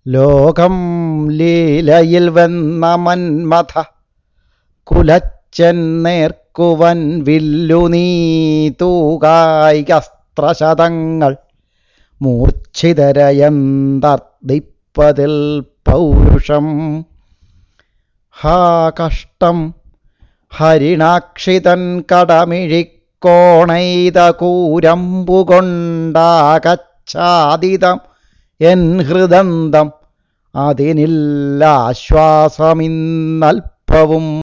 ലോകം ലീലയിൽ വെന്ന മന്മഥ കുലച്ചൻ നേർക്കുവൻ വില്ലു നീ തൂകായികസ്ത്രശതങ്ങൾ മൂർച്ഛിതരയന്തർദിപ്പതിൽ പൗരുഷം ഹാ കഷ്ടം ഹരിണാക്ഷിതൻ കടമിഴിക്കോണൈത കൂരമ്പുകൊണ്ടാകച്ഛാദിതം എൻ ഹൃദന്തം അതിനില്ലാശ്വാസമിന്നൽപ്പവും